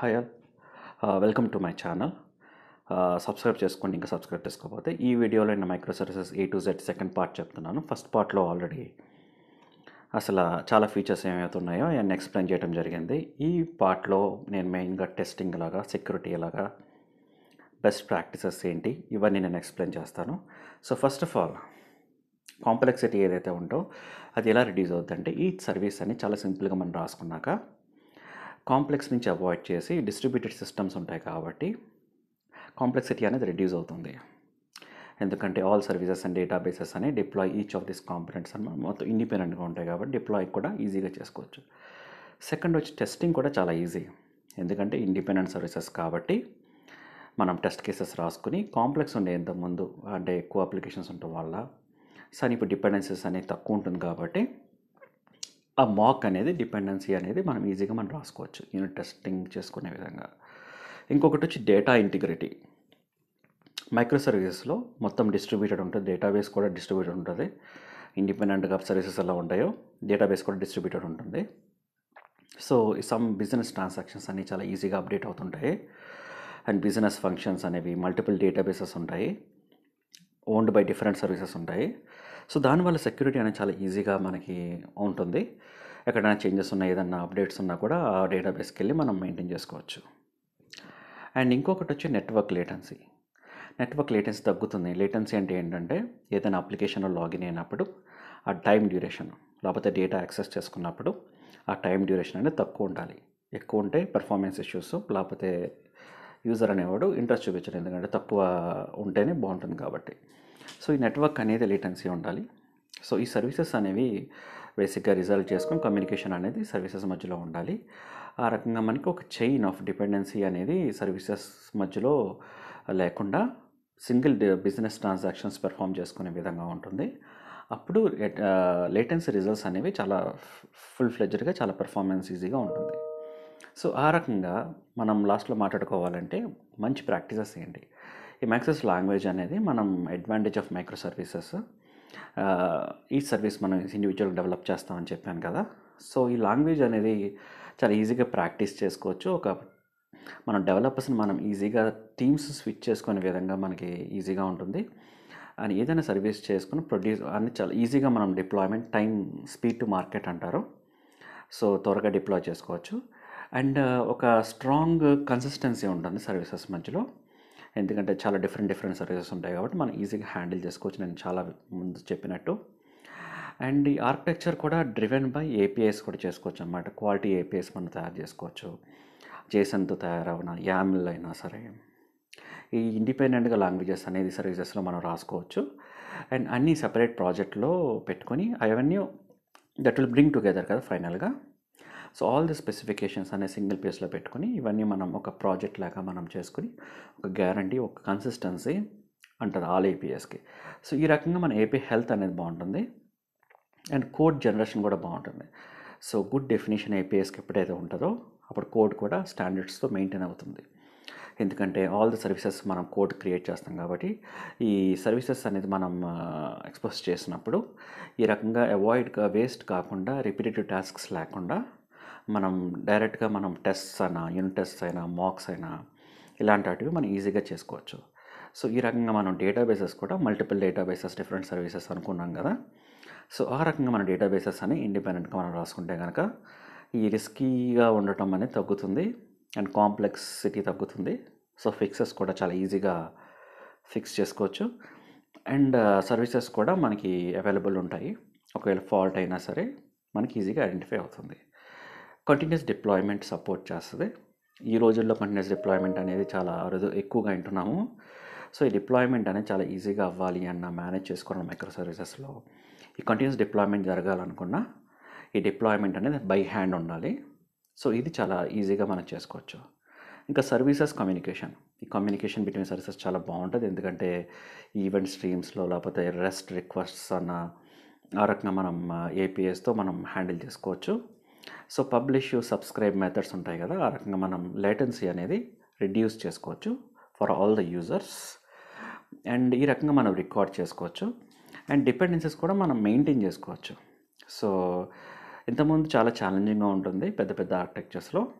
hi all welcome to my channel subscribe చేసుకోండి ఇంకా subscribe చేసుకోకపోతే ఈ వీడియోలో నేను micro services A to Z second part చెప్తున్నాను ఫస్ట్ పార్ట్లో ఆల్రెడీ అసలు చాలా ఫీచర్స్ ఏమైతే ఉన్నాయో అవన్నీ ఎక్స్ప్లెయిన్ చేయడం జరిగింది ఈ పార్ట్లో నేను మెయిన్గా టెస్టింగ్ లాగా సెక్యూరిటీ ఎలాగా బెస్ట్ ప్రాక్టీసెస్ ఏంటి ఇవన్నీ నేను ఎక్స్ప్లెయిన్ చేస్తాను so first of all complexity ఏదైతే ఉందో అది ఎలా రిడ్యూస్ అవుతుందంటే ఈ సర్వీస్ అని చాలా సింపుల్గా మనం రాసుకున్నాక కాంప్లెక్స్ నుంచి అవాయిడ్ చేసి డిస్ట్రిబ్యూటెడ్ సిస్టమ్స్ ఉంటాయి కాబట్టి కాంప్లెక్సిటీ అనేది రిడ్యూస్ అవుతుంది ఎందుకంటే ఆల్ సర్వీసెస్ అండ్ డేటాబేసెస్ అని deploy each of this components అని మొత్తం ఇండిపెండెంట్గా ఉంటాయి కాబట్టి డిప్లాయ్ కూడా ఈజీగా చేసుకోవచ్చు సెకండ్ వచ్చి టెస్టింగ్ కూడా చాలా ఈజీ ఎందుకంటే ఇండిపెండెంట్ సర్వీసెస్ కాబట్టి మనం టెస్ట్ కేసెస్ రాసుకుని కాంప్లెక్స్ ఉండే ఎంత ముందు అంటే ఎక్కువ అప్లికేషన్స్ ఉండటం వల్ల సరే ఇప్పుడు డిపెండెన్సీస్ అనేది తక్కువ ఉంటుంది కాబట్టి ఆ మాక్ అనేది డిపెండెన్సీ అనేది మనం ఈజీగా మనం రాసుకోవచ్చు యూనిట్ టెస్టింగ్ చేసుకునే విధంగా ఇంకొకటి వచ్చి డేటా ఇంటిగ్రిటీ మైక్రో సర్వీసెస్లో మొత్తం డిస్ట్రిబ్యూటెడ్ ఉంటుంది డేటాబేస్ కూడా డిస్ట్రిబ్యూటెడ్ ఉంటుంది ఇండిపెండెంట్గా సర్వీసెస్ ఎలా ఉంటాయో డేటాబేస్ కూడా డిస్ట్రిబ్యూటెడ్ ఉంటుంది సో సమ్ బిజినెస్ ట్రాన్సాక్షన్స్ అన్నీ చాలా ఈజీగా అప్డేట్ అవుతుంటాయి అండ్ బిజినెస్ ఫంక్షన్స్ అనేవి మల్టిపుల్ డేటాబేసెస్ ఉంటాయి ఓన్డ్ బై డిఫరెంట్ సర్వీసెస్ ఉంటాయి సో దానివల్ల సెక్యూరిటీ అనేది చాలా ఈజీగా మనకి ఉంటుంది ఎక్కడైనా చేంజెస్ ఉన్నా ఏదన్నా అప్డేట్స్ ఉన్నా కూడా ఆ డేటాబేస్కి వెళ్ళి మనం మెయింటైన్ చేసుకోవచ్చు అండ్ ఇంకొకటి వచ్చి నెట్వర్క్ లేటెన్సీ నెట్వర్క్ లేటెన్సీ తగ్గుతుంది లేటెన్సీ అంటే ఏంటంటే ఏదైనా అప్లికేషన్లో లాగిన్ అయినప్పుడు ఆ టైం డ్యూరేషన్ లేకపోతే డేటా యాక్సెస్ చేసుకున్నప్పుడు ఆ టైం డ్యూరేషన్ అనేది తక్కువ ఉండాలి ఎక్కువ ఉంటే పెర్ఫార్మెన్స్ ఇష్యూస్ లేకపోతే యూజర్ అనేవాడు ఇంట్రెస్ట్ చూపించరు ఎందుకంటే తక్కువ ఉంటేనే బాగుంటుంది కాబట్టి సో ఈ నెట్వర్క్ అనేది లేటెన్సీ ఉండాలి సో ఈ సర్వీసెస్ అనేవి బేసిక్గా రిజల్ట్ చేసుకొని కమ్యూనికేషన్ అనేది సర్వీసెస్ మధ్యలో ఉండాలి ఆ రకంగా మనకి ఒక చైన్ ఆఫ్ డిపెండెన్సీ అనేది సర్వీసెస్ మధ్యలో లేకుండా సింగిల్ బిజినెస్ ట్రాన్సాక్షన్స్ పెర్ఫామ్ చేసుకునే విధంగా ఉంటుంది అప్పుడు లేటెన్సీ రిజల్ట్స్ అనేవి చాలా ఫుల్ ఫ్లెడ్జ్డ్గా చాలా పెర్ఫార్మెన్స్ ఈజీగా ఉంటుంది సో ఆ రకంగా మనం లాస్ట్లో మాట్లాడుకోవాలంటే మంచి ప్రాక్టీసెస్ ఏంటి ఈ మ్యాక్సెస్ లాంగ్వేజ్ అనేది మనం అడ్వాంటేజ్ ఆఫ్ మైక్రో సర్వీసెస్ ఈ సర్వీస్ మనం ఇండివిజువల్ డెవలప్ చేస్తామని చెప్పాను కదా సో ఈ లాంగ్వేజ్ అనేది చాలా ఈజీగా ప్రాక్టీస్ చేసుకోవచ్చు ఒక మనం డెవలపర్స్ని మనం ఈజీగా టీమ్స్ స్విచ్ చేసుకునే విధంగా మనకి ఈజీగా ఉంటుంది అని ఏదైనా సర్వీస్ చేసుకుని ప్రొడ్యూస్ అని చాలా ఈజీగా మనం deployment time speed to market అంటారు సో త్వరగా డిప్లాయ్ చేసుకోవచ్చు అండ్ ఒక స్ట్రాంగ్ కన్సిస్టెన్సీ ఉంటుంది సర్వీసెస్ మధ్యలో ఎందుకంటే చాలా డిఫరెంట్ డిఫరెంట్ సర్వీసెస్ ఉంటాయి కాబట్టి మనం ఈజీగా హ్యాండిల్ చేసుకోవచ్చు నేను చాలా ముందు చెప్పినట్టు అండ్ ఈ ఆర్కిటెక్చర్ కూడా డ్రివెన్ బై ఏపీఐస్ కూడా చేసుకోవచ్చు అన్నమాట క్వాలిటీ ఏపీఐస్ మనం తయారు చేసుకోవచ్చు జేసన్తో తయారవున యామిల్ అయినా సరే ఈ ఇండిపెండెంట్గా లాంగ్వేజెస్ అనేది సర్వీసెస్లో మనం రాసుకోవచ్చు అండ్ అన్నీ సపరేట్ ప్రాజెక్ట్లో పెట్టుకొని అవన్నీ దట్ విల్ బ్రింగ్ టుగెదర్ కదా ఫైనల్గా సో ఆల్ ది స్పెసిఫికేషన్స్ అనే సింగిల్ పేజ్లో పెట్టుకుని ఇవన్నీ మనం ఒక ప్రాజెక్ట్ లాగా మనం చేసుకుని ఒక గ్యారంటీ ఒక కన్సిస్టెన్సీ అంటారు ఆల్ ఏపీఎస్కి సో ఈ రకంగా మన ఏపీ హెల్త్ అనేది బాగుంటుంది అండ్ కోడ్ జనరేషన్ కూడా బాగుంటుంది సో గుడ్ డెఫినేషన్ ఏపీఎస్కి ఎప్పుడైతే ఉంటుందో అప్పుడు కోడ్ కూడా స్టాండర్డ్స్తో మెయింటైన్ అవుతుంది ఎందుకంటే ఆల్ ది సర్వీసెస్ మనం కోడ్ క్రియేట్ చేస్తాం కాబట్టి ఈ సర్వీసెస్ అనేది మనం ఎక్స్పోజ్ చేసినప్పుడు ఈ రకంగా అవాయిడ్గా వేస్ట్ కాకుండా రిపీటెడ్ టాస్క్స్ లేకుండా మనం డైరెక్ట్గా మనం టెస్ట్స్ అయినా యూనిట్ టెస్ట్స్ అయినా మాక్స్ అయినా ఇలాంటివి మనం ఈజీగా చేసుకోవచ్చు సో ఈ రకంగా మనం డేటాబేసెస్ కూడా మల్టిపుల్ డేటాబేసెస్ డిఫరెంట్ సర్వీసెస్ అనుకున్నాం కదా సో ఆ రకంగా మన డేటాబేసెస్ అని ఇండిపెండెంట్గా మనం రాసుకుంటే కనుక ఈ రిస్కీగా ఉండటం అనేది తగ్గుతుంది అండ్ కాంప్లెక్సిటీ తగ్గుతుంది సో ఫిక్సెస్ కూడా చాలా ఈజీగా ఫిక్స్ చేసుకోవచ్చు అండ్ సర్వీసెస్ కూడా మనకి అవైలబుల్ ఉంటాయి ఒకవేళ ఫాల్ట్ అయినా సరే మనకి ఈజీగా ఐడెంటిఫై అవుతుంది కంటిన్యూస్ డిప్లాయ్మెంట్ సపోర్ట్ చేస్తుంది ఈ రోజుల్లో కంటిన్యూస్ డిప్లాయ్మెంట్ అనేది చాలా అరుదు ఎక్కువగా వింటున్నాము సో ఈ డిప్లాయ్మెంట్ అనేది చాలా ఈజీగా అవ్వాలి అన్న మేనేజ్ చేసుకోవడం మైక్రో సర్వీసెస్లో ఈ కంటిన్యూస్ డిప్లాయ్మెంట్ జరగాలనుకున్నా ఈ డిప్లాయ్మెంట్ అనేది బై హ్యాండ్ ఉండాలి సో ఇది చాలా ఈజీగా మనం చేసుకోవచ్చు ఇంకా సర్వీసెస్ కమ్యూనికేషన్ ఈ కమ్యూనికేషన్ బిట్వీన్ సర్వీసెస్ చాలా బాగుంటుంది ఎందుకంటే ఈవెంట్ స్ట్రీమ్స్లో లేకపోతే రెస్ట్ రిక్వెస్ట్స్ అన్న ఆ రకంగా మనం ఏపీఎస్తో మనం హ్యాండిల్ చేసుకోవచ్చు సో పబ్లిష్ సబ్స్క్రైబ్ మెథడ్స్ ఉంటాయి కదా ఆ రకంగా మనం లేటెన్సీ అనేది రిడ్యూస్ చేసుకోవచ్చు for all the users and ఈ రకంగా మనం రికార్డ్ చేసుకోవచ్చు అండ్ డిపెండెన్సీస్ కూడా మనం మెయింటైన్ చేసుకోవచ్చు సో ఇంతకుముందు చాలా ఛాలెంజింగ్గా ఉంటుంది పెద్ద పెద్ద ఆర్కిటెక్చర్స్లో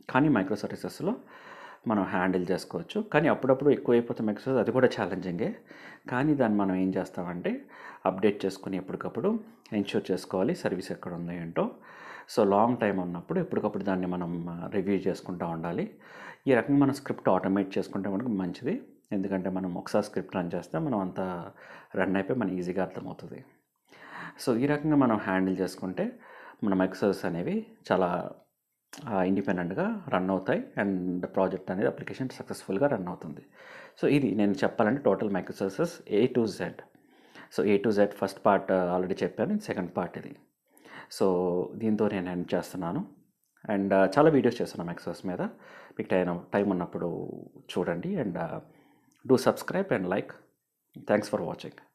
కానీ మైక్రో సర్వీసెస్లో మనం హ్యాండిల్ చేసుకోవచ్చు కానీ అప్పుడప్పుడు ఎక్కువ అయిపోతే మైక్రో సర్వీసెస్ అది కూడా ఛాలెంజింగే కానీ దాన్ని మనం ఏం చేస్తామంటే అప్డేట్ చేసుకుని ఎప్పటికప్పుడు ఎన్ష్యూర్ చేసుకోవాలి సర్వీస్ ఎక్కడ ఉందో ఏంటో సో లాంగ్ టైం ఉన్నప్పుడు ఎప్పటికప్పుడు దాన్ని మనం రివ్యూ చేసుకుంటూ ఉండాలి ఈ రకంగా మనం స్క్రిప్ట్ ఆటోమేట్ చేసుకుంటే మనకు మంచిది ఎందుకంటే మనం ఒకసారి స్క్రిప్ట్ రన్ చేస్తే మనం అంతా రన్ అయిపోయి మనకి ఈజీగా అర్థమవుతుంది సో ఈ రకంగా మనం హ్యాండిల్ చేసుకుంటే మన మైక్రో సర్వీస్ అనేవి చాలా ఇండిపెండెంట్గా రన్ అవుతాయి అండ్ ప్రాజెక్ట్ అనేది అప్లికేషన్ సక్సెస్ఫుల్గా రన్ అవుతుంది సో ఇది నేను చెప్పాలంటే total micro services A to Z so A to Z first part already చెప్పాను సెకండ్ పార్ట్ ఇది సో దీంతో నేను ఎండ్ చేస్తున్నాను అండ్ చాలా వీడియోస్ చేస్తున్నాను మైక్రోసాఫ్ట్ మీద మీకు టైం టైం ఉన్నప్పుడు చూడండి and do subscribe and like thanks for watching